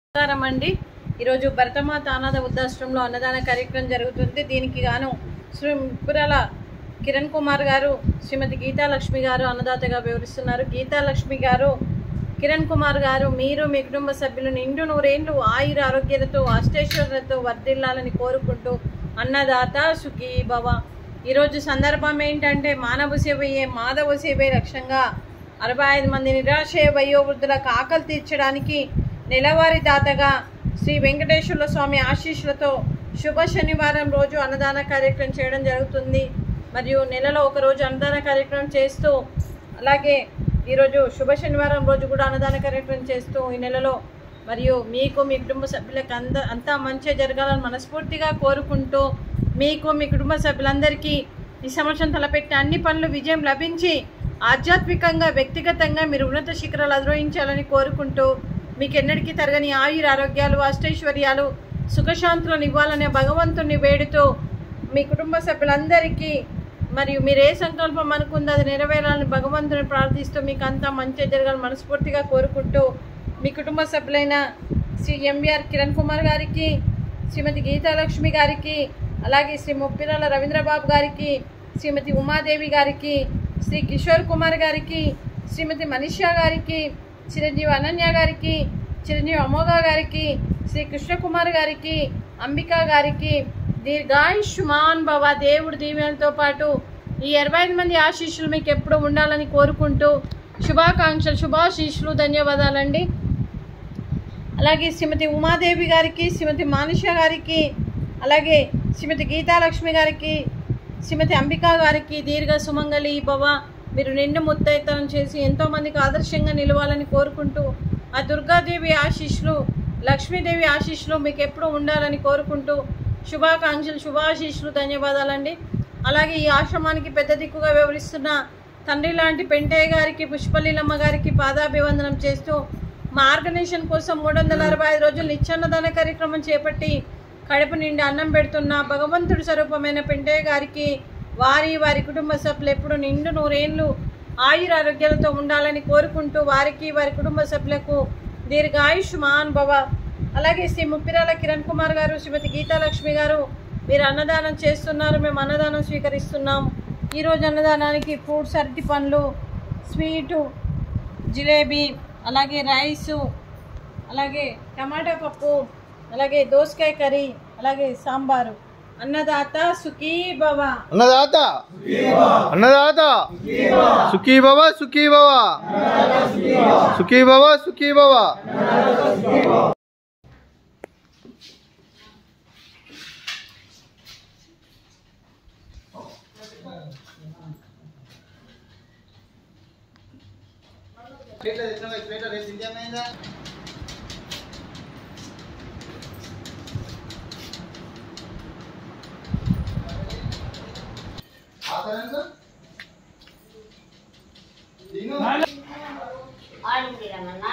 నమస్కారం అండి ఈరోజు భరతమాత అనాథ వృద్ధాశ్రమంలో అన్నదాన కార్యక్రమం జరుగుతుంది దీనికి గాను శ్రీ పురాల కిరణ్ కుమార్ గారు శ్రీమతి గీతాలక్ష్మి గారు అన్నదాతగా వివరిస్తున్నారు గీతాలక్ష్మి గారు కిరణ్ కుమార్ గారు మీరు మీ కుటుంబ సభ్యులు నిండు నూరేండ్లు ఆయుర ఆరోగ్యాలతో అష్టైశ్వర్యాలతో వర్ధిల్లాలని కోరుకుంటూ అన్నదాత సుఖీ భవ ఈరోజు సందర్భం ఏంటంటే మానవ సేవయే మాధవ సేవే లక్ష్యంగా అరవై ఐదు మంది నిరాశయ వయోవృద్ధులకు ఆకలి తీర్చడానికి నెలవారీ దాతగా శ్రీ వెంకటేశ్వర స్వామి ఆశీస్సులతో శుభ శనివారం రోజు అన్నదాన కార్యక్రమం చేయడం జరుగుతుంది మరియు నెలలో ఒక రోజు అన్నదాన కార్యక్రమం చేస్తూ అలాగే ఈరోజు శుభ శనివారం రోజు కూడా అన్నదాన కార్యక్రమం చేస్తూ ఈ నెలలో మరియు మీకు మీ కుటుంబ సభ్యులకు అంద అంతా మంచిగా జరగాలని మనస్ఫూర్తిగా కోరుకుంటూ మీకు మీ కుటుంబ సభ్యులందరికీ ఈ సంవత్సరం తలపెట్టిన అన్ని పనులు విజయం లభించి ఆధ్యాత్మికంగా వ్యక్తిగతంగా మీరు ఉన్నత శిఖరాలు అధిరోహించాలని కోరుకుంటూ మీకు ఎన్నటికీ తరగని ఆయుర ఆరోగ్యాలు అష్టైశ్వర్యాలు సుఖశాంతులను ఇవ్వాలనే భగవంతుని వేడుతూ మీ కుటుంబ సభ్యులందరికీ మరియు మీరు ఏ సంకల్పం అనుకుందో అది నెరవేరాలని భగవంతుని ప్రార్థిస్తూ మీకు అంతా మంచి జరగాలని మనస్ఫూర్తిగా కోరుకుంటూ మీ కుటుంబ సభ్యులైన శ్రీ ఎంవిఆర్ కిరణ్ కుమార్ గారికి శ్రీమతి గీతాలక్ష్మి గారికి అలాగే శ్రీ ముప్పిరాల రవీంద్రబాబు గారికి శ్రీమతి ఉమాదేవి గారికి శ్రీ కిషోర్ కుమార్ గారికి శ్రీమతి మనీషా గారికి చిరంజీవి అనన్య గారికి చిరంజీవి అమోఘ గారికి శ్రీ కృష్ణకుమార్ గారికి అంబికా గారికి దీర్ఘాయుష్మాన్ భవ దేవుడి దీవెనలతో పాటు ఈ ఇరవై ఐదు మంది ఆశీస్సులు మీకు ఎప్పుడూ ఉండాలని కోరుకుంటూ శుభాకాంక్షలు శుభాశీస్సులు ధన్యవాదాలండి అలాగే శ్రీమతి ఉమాదేవి గారికి శ్రీమతి మానిష గారికి అలాగే శ్రీమతి గీతాలక్ష్మి గారికి శ్రీమతి అంబికా గారికి దీర్ఘ సుమంగళి భవ మీరు నిండు ముత్తైతనం చేసి ఎంతోమందికి ఆదర్శంగా నిలవాలని కోరుకుంటూ ఆ దుర్గాదేవి ఆశీస్సులు లక్ష్మీదేవి ఆశీస్సులు మీకు ఎప్పుడూ ఉండాలని కోరుకుంటూ శుభాకాంక్షలు శుభాశీస్సులు ధన్యవాదాలండి అలాగే ఈ ఆశ్రమానికి పెద్ద దిక్కుగా వివరిస్తున్న తండ్రి లాంటి పెంటయ్య గారికి పుష్పలీలమ్మ గారికి పాదాభివందనం చేస్తూ మా ఆర్గనైజేషన్ కోసం మూడు వందల అరవై ఐదు రోజులు నిత్యాన్నదాన కార్యక్రమం చేపట్టి కడుపు నిండి అన్నం పెడుతున్న భగవంతుడి స్వరూపమైన పెంటయ్య గారికి వారి వారి కుటుంబ సభ్యులు ఎప్పుడు నిండు నూరేళ్లు ఆయుర ఆరోగ్యాలతో ఉండాలని కోరుకుంటూ వారికి వారి కుటుంబ సభ్యులకు దీర్ఘాయుష్మాన్ భవ అలాగే శ్రీ ముప్పిరాల కిరణ్ కుమార్ గారు శ్రీమతి గీతాలక్ష్మి గారు మీరు అన్నదానం చేస్తున్నారు మేము అన్నదానం స్వీకరిస్తున్నాం ఈరోజు అన్నదానానికి ఫ్రూట్స్ అరటి పండ్లు స్వీటు జిలేబీ అలాగే రైసు అలాగే టమాటా పప్పు అలాగే దోసకాయ కర్రీ అలాగే సాంబారు అన్నదాత సుఖీ భవ అన్నదాత అన్నదాత సుఖీ భవ సుఖీ భవ సుఖీ భవ సుఖీ భవ ఆడింది రమణ